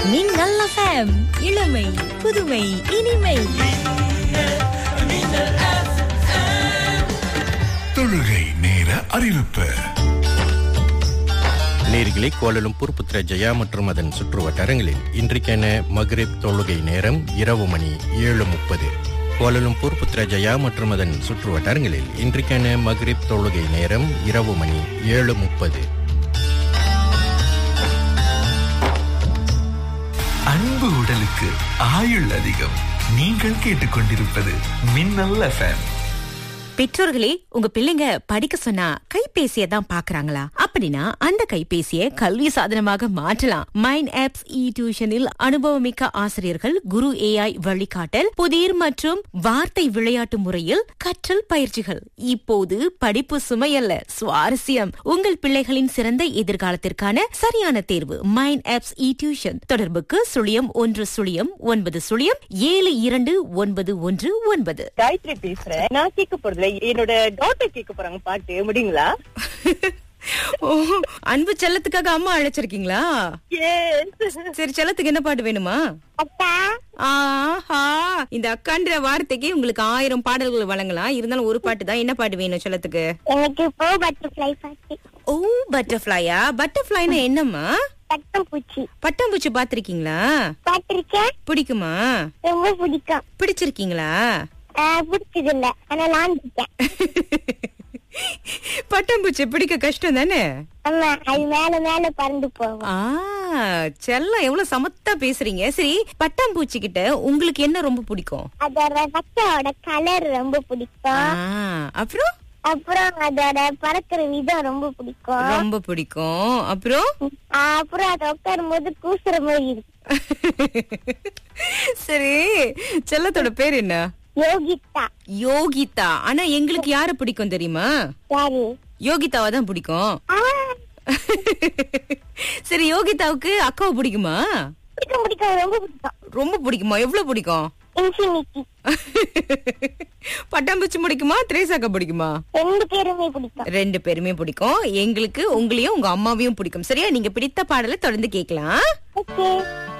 மின்னல் FM இளமை புதுமை இனிமை தொழுகை நேர அறிவிப்பு நேர்களை கோலலும்பூர் புத்திர ஜெயா மற்றும் அதன் சுற்று வட்டாரங்களில் இன்றைக்கான மக்ரிப் தொழுகை நேரம் இரவு மணி ஏழு முப்பது கோலலும்பூர் புத்திர ஜெயா மற்றும் அதன் சுற்று வட்டாரங்களில் இன்றைக்கான மக்ரிப் தொழுகை நேரம் இரவு மணி ஏழு முப்பது அன்பு உடலுக்கு ஆயுள் அதிகம் நீங்கள் கேட்டுக்கொண்டிருப்பது மின்னல் எஃப்எம் பெற்றோர்களே உங்க பிள்ளைங்க படிக்க சொன்னா கைபேசியை தான் பாக்குறாங்களா அப்படின்னா அந்த கைபேசியை கல்வி சாதனமாக மாற்றலாம் மைண்ட் ஆப்ஸ் இ டியூஷனில் அனுபவமிக்க ஆசிரியர்கள் குரு ஏஐ வழிகாட்டல் புதிர் மற்றும் வார்த்தை விளையாட்டு முறையில் கற்றல் பயிற்சிகள் இப்போது படிப்பு சுமையல்ல சுவாரஸ்யம் உங்கள் பிள்ளைகளின் சிறந்த எதிர்காலத்திற்கான சரியான தேர்வு மைண்ட் ஆப்ஸ் இ டியூஷன் தொடர்புக்கு சுழியம் ஒன்று சுழியம் ஒன்பது சுழியம் ஏழு இரண்டு ஒன்பது ஒன்று ஒன்பது காயத்ரி பேசுறேன் நான் கேட்க போறதுல என்னோட டாட்டர் கேட்க போறாங்க பாட்டு முடியுங்களா ஓ, அன்பு செல்லத்துக்காக அம்மா அழைச்சிருக்கீங்களா சரி செல்லத்துக்கு என்ன பாட்டு வேணுமா ஆஹா இந்த அக்கான்ற வார்த்தைக்கு உங்களுக்கு ஆயிரம் பாடல்கள் வழங்கலாம் இருந்தாலும் ஒரு பாட்டு தான் என்ன பாட்டு வேணும் செல்லத்துக்கு எனக்கு இப்போ பட்டர்ஃப்ளை பாட்டு ஓ பட்டர்ஃப்ளையா பட்டர்ஃப்ளைனா என்னம்மா பட்டாம்பூச்சி பட்டாம்பூச்சி பாத்திருக்கீங்களா பாட்டிருக்கேன் பிடிக்குமா ரொம்ப பிடிக்கும் பிடிச்சிருக்கீங்களா ஆஹ் பிடிச்சது இல்ல ஆனா நான் பிடிக்கேன் பட்டாம்பூச்சி பிடிக்க கஷ்டம் தானே ஆமா அது மேல மேல பறந்து போகும் ஆ செல்லம் எவ்வளவு சமத்தா பேசுறீங்க சரி பட்டாம்பூச்சி கிட்ட உங்களுக்கு என்ன ரொம்ப பிடிக்கும் அதோட பச்சையோட கலர் ரொம்ப ஆ, பிடிக்கும் அப்புறம் அப்புறம் அதோட பறக்கிற விதம் ரொம்ப பிடிக்கும் ரொம்ப பிடிக்கும் அப்புறம் ஆஹ் அப்புறம் அதை உட்காரும் போது கூசுற மாதிரி இருக்கு சரி செல்லத்தோட பேர் என்ன யோகிதா யோகிதா ஆனா எங்களுக்கு யார பிடிக்கும் தெரியுமா யாரு யோகிதாவை தான் பிடிக்கும் ஆஹ் சரி யோகிதாவுக்கு அக்காவை பிடிக்குமா பிடிக்கும் பிடிக்கும் ரொம்ப பிடிக்கும் ரொம்ப பிடிக்குமா எவ்வளவு பிடிக்கும் இன்ஃபினிட்டி பட்டாம்பூச்சி பிடிக்குமா திரேசாக்கா பிடிக்குமா ரெண்டு பேருமே பிடிக்கும் ரெண்டு பேருமே பிடிக்கும் எங்களுக்கு உங்களையும் உங்க அம்மாவையும் பிடிக்கும் சரியா நீங்க பிடித்த பாடலை தொடர்ந்து கேட்கலாம் ஓகே